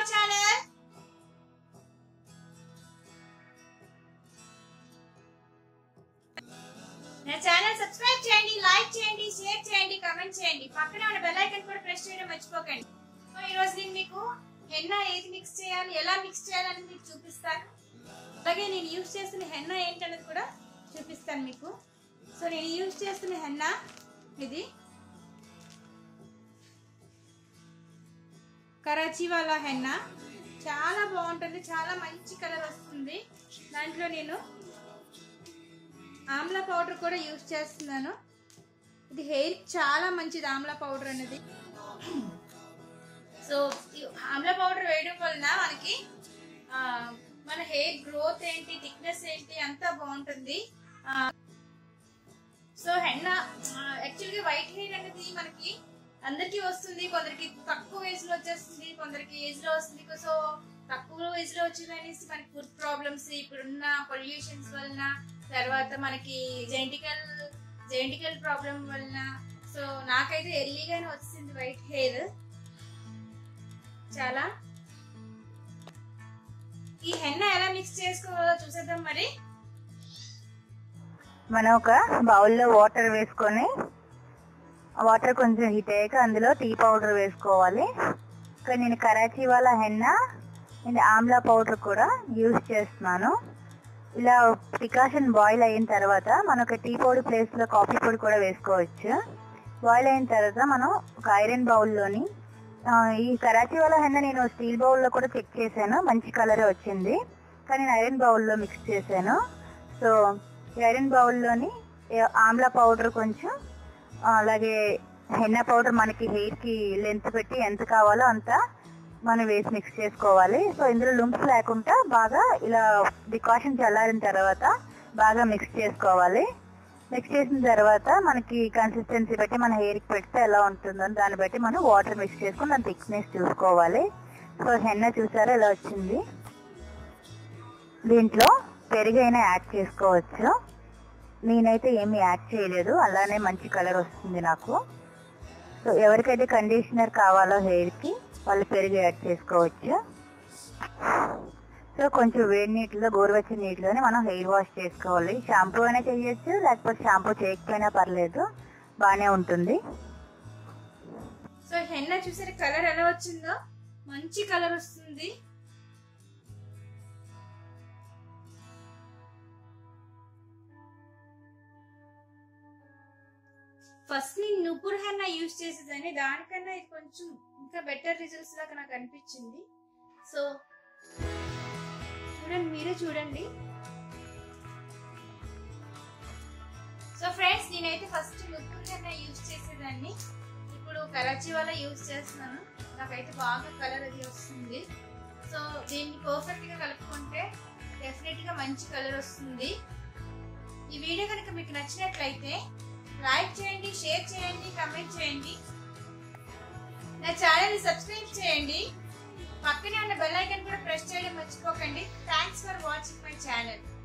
channel నా channel subscribe చేయండి like చేయండి షేర్ చేయండి కామెంట్ చేయండి పక్కనే ఉన్న బెల్ ఐకాన్ కూడా ప్రెస్ చేయడం మర్చిపోకండి సో ఈ రోజు నేను మీకు హెన్న ఏది మిక్స్ చేయాలి ఎలా మిక్స్ చేయాలని మీకు చూపిస్తాను అలాగే నేను యూజ్ చేస్తున్న హెన్న ఏంటనేది కూడా చూపిస్తాను మీకు సో నేను యూజ్ చేస్తున్న హెన్న ఇది కరాచీ వాళ్ళ హెన్న చాలా బాగుంటుంది చాలా మంచి కలర్ వస్తుంది దాంట్లో నేను ఆమ్లా పౌడర్ కూడా యూజ్ చేస్తున్నాను ఇది హెయిర్ చాలా మంచిది ఆమ్లా పౌడర్ అనేది సో ఈ ఆమ్లా పౌడర్ వేయడం వలన మనకి ఆ, మన హెయిర్ గ్రోత్ ఏంటి థిక్నెస్ ఏంటి అంతా బాగుంటుంది ఆ, సో హెన్న యాక్చువల్గా వైట్ హెయిర్ అనేది మనకి అందరికీ వస్తుంది కొందరికి తక్కువ ఏజ్ లో వచ్చేస్తుంది కొందరికి ఏజ్ లో వస్తుంది సో తక్కువ ఏజ్ లో వచ్చింది అనేసి మనకి ఫుడ్ ప్రాబ్లమ్స్ ఇప్పుడున్న పొల్యూషన్స్ వలన తర్వాత మనకి జెంటికల్ జెంటికల్ ప్రాబ్లం వలన సో నాకైతే ఎర్లీగానే వచ్చింది వైట్ హెయిర్ చాలా ఈ హెన్న ఎలా మిక్స్ చేసుకోవాలో చూసేద్దాం మరి మనం ఒక బౌల్లో వాటర్ వేసుకొని వాటర్ కొంచెం హీట్ అయ్యాక అందులో టీ పౌడర్ వేసుకోవాలి ఇక్కడ నేను కరాచీ వాళ్ళ హెన్న అండ్ ఆమ్లా పౌడర్ కూడా యూజ్ చేస్తున్నాను ఇలా ప్రికాషన్ బాయిల్ అయిన తర్వాత మనం ఒక టీ పొడి ప్లేస్లో కాఫీ పొడి కూడా వేసుకోవచ్చు బాయిల్ అయిన తర్వాత మనం ఒక ఐరన్ బౌల్లోని ఆ, ఈ కరాచీ వాళ్ళ హెన్న నేను స్టీల్ బౌల్లో కూడా చెక్ చేశాను మంచి కలర్ వచ్చింది కానీ నేను ఐరన్ బౌల్లో మిక్స్ చేశాను సో ఈ ఐరన్ బౌల్లోని ఏ- ఆమ్లా పౌడర్ కొంచెం ఆ, అలాగే హెన్న పౌడర్ మనకి హెయిర్ కి లెంత్ పెట్టి ఎంత కావాలో అంత మనం వేసి మిక్స్ చేసుకోవాలి సో ఇందులో లుంప్స్ లేకుండా బాగా ఇలా డికాషన్ చల్లారిన తర్వాత బాగా మిక్స్ చేసుకోవాలి మిక్స్ చేసిన తర్వాత మనకి కన్సిస్టెన్సీ బట్టి మన హెయిర్ కి పెడితే ఎలా ఉంటుందో దాన్ని బట్టి మనం వాటర్ మిక్స్ చేసుకుని దాని థిక్నెస్ చూసుకోవాలి సో హెన్న చూసారా ఎలా వచ్చింది దీంట్లో పెరుగైనా యాడ్ చేసుకోవచ్చు నేనైతే ఏమీ యాడ్ చేయలేదు అలానే మంచి కలర్ వస్తుంది నాకు సో ఎవరికైతే కండిషనర్ కావాలో హెయిర్ కి వాళ్ళు పెరుగు యాడ్ చేసుకోవచ్చు సో కొంచెం వేడి నీటిలో గోరువెచ్చని నీటిలోనే మనం హెయిర్ వాష్ చేసుకోవాలి షాంపూ అయినా చేయొచ్చు లేకపోతే షాంపూ చేయకపోయినా పర్లేదు బాగానే ఉంటుంది సో హెన్న చూసారు కలర్ ఎలా వచ్చిందో మంచి కలర్ వస్తుంది ఫస్ట్ నేను నుపుర్ హెన్న యూజ్ చేసేదాన్ని దానికన్నా ఇది కొంచెం ఇంకా బెటర్ రిజల్ట్స్ లాగా నాకు అనిపించింది సో చూడండి మీరే చూడండి సో ఫ్రెండ్స్ నేనైతే ఫస్ట్ నుపుర్ హెన్న యూజ్ చేసేదాన్ని ఇప్పుడు కరాచీ వల్ల యూజ్ చేస్తున్నాను నాకైతే బాగా కలర్ అది వస్తుంది సో దీన్ని పర్ఫెక్ట్ గా కలుపుకుంటే డెఫినెట్ గా మంచి కలర్ వస్తుంది ఈ వీడియో కనుక మీకు నచ్చినట్లయితే లైక్ చేయండి షేర్ చేయండి కమెంట్ చేయండి నా ఛానల్ ని సబ్స్క్రైబ్ చేయండి పక్కనే ఉన్న బెల్ ఐకాన్ కూడా ప్రెస్ చేయడం మర్చిపోకండి thanks for watching my channel